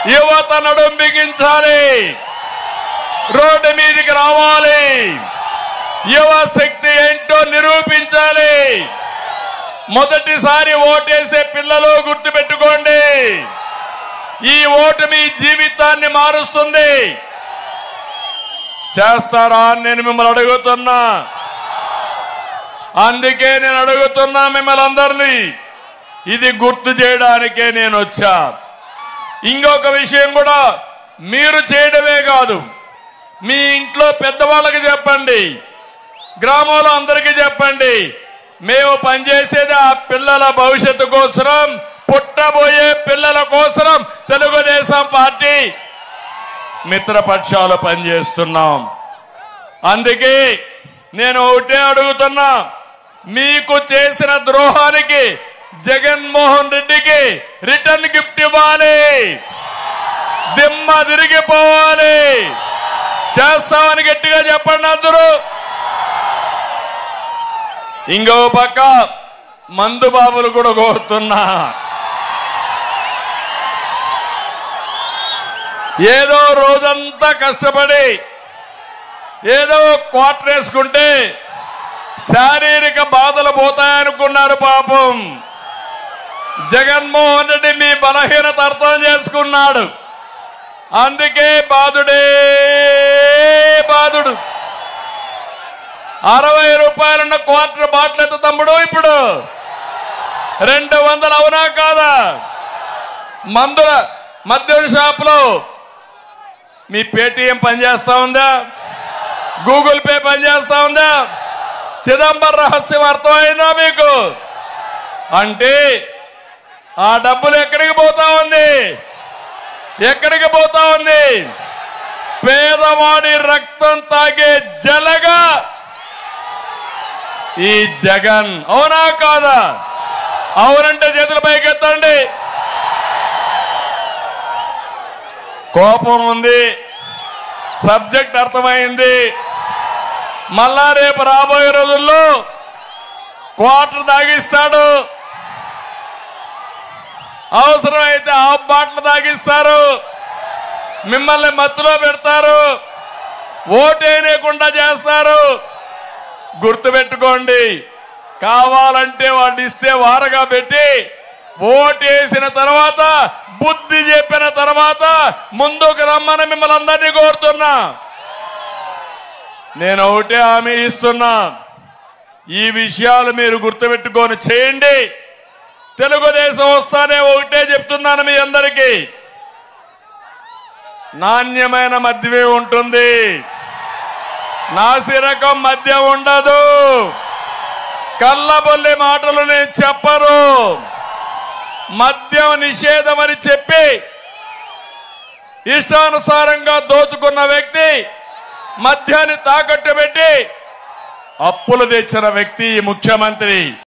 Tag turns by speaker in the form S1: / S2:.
S1: యువత నడుం బిగించాలి రోడ్డు మీదకి రావాలి యువ శక్తి ఏంటో నిరూపించాలి మొదటిసారి ఓటేసే పిల్లలు గుర్తుపెట్టుకోండి ఈ ఓటు మీ జీవితాన్ని మారుస్తుంది చేస్తారా అని నేను మిమ్మల్ని అడుగుతున్నా అందుకే నేను అడుగుతున్నా మిమ్మల్ని అందరినీ ఇది గుర్తు చేయడానికే నేను వచ్చా ఇంకొక విషయం కూడా మీరు చేయడమే కాదు మీ ఇంట్లో పెద్దవాళ్ళకి చెప్పండి గ్రామంలో అందరికీ చెప్పండి మేము పనిచేసేది ఆ పిల్లల భవిష్యత్తు కోసరం పుట్టబోయే పిల్లల కోసరం తెలుగుదేశం పార్టీ మిత్రపక్షాలు పనిచేస్తున్నాం అందుకే నేను ఒకటే అడుగుతున్నా మీకు చేసిన ద్రోహానికి జగన్మోహన్ రెడ్డికి రిటర్న్ గిఫ్ట్ ఇవ్వాలి దిమ్మ తిరిగిపోవాలి చేస్తామని గట్టిగా చెప్పండి అందరూ ఇంకో పక్క మందు బాబులు కూడా కోరుతున్నా ఏదో రోజంతా కష్టపడి ఏదో క్వార్టర్ వేసుకుంటే శారీరక బాధలు పోతాయనుకున్నారు పాపం జగన్మోహన్ రెడ్డి మీ బలహీనత అర్థం చేసుకున్నాడు అందుకే బాధుడే బాధుడు అరవై రూపాయలున్న క్వార్టర్ బాటిల్ ఎంత తమ్ముడు ఇప్పుడు రెండు వందలు అవునా కాదా మందుల మద్యం షాపులో మీ పేటిఎం పనిచేస్తా ఉందా గూగుల్ పే పనిచేస్తా ఉందా చిదంబరం రహస్యం అర్థమైందా మీకు అంటే ఆ డబ్బులు ఎక్కడికి పోతా ఉంది ఎక్కడికి పోతా ఉంది పేదవాడి రక్తం తాగే జలగా ఈ జగన్ అవునా కాదా అవునంటే చేతుల పైకెత్తండి కోపం ఉంది సబ్జెక్ట్ అర్థమైంది మళ్ళా రేపు రాబోయే రోజుల్లో క్వార్టర్ తాగిస్తాడు అవసరమైతే హాఫ్ బాటిల్ తాగిస్తారు మిమ్మల్ని మత్తులో పెడతారు ఓటేనేకుండా చేస్తారు గుర్తుపెట్టుకోండి కావాలంటే వాడిని ఇస్తే వారగా పెట్టి ఓటేసిన తర్వాత బుద్ధి చెప్పిన తర్వాత ముందుకు రమ్మని మిమ్మల్ని అందరినీ కోరుతున్నా నేను ఒకటే హామీ ఇస్తున్నా ఈ విషయాలు మీరు గుర్తుపెట్టుకొని చేయండి తెలుగుదేశం వస్తానే ఒకటే చెప్తున్నాను మీ అందరికీ నాణ్యమైన మద్యమే ఉంటుంది నాసిరకం మద్యం ఉండదు కళ్ళబొల్లి మాటలు నేను చెప్పరు మద్యం నిషేధం అని చెప్పి ఇష్టానుసారంగా దోచుకున్న వ్యక్తి మద్యాన్ని తాకట్టు పెట్టి అప్పులు తెచ్చిన వ్యక్తి ఈ ముఖ్యమంత్రి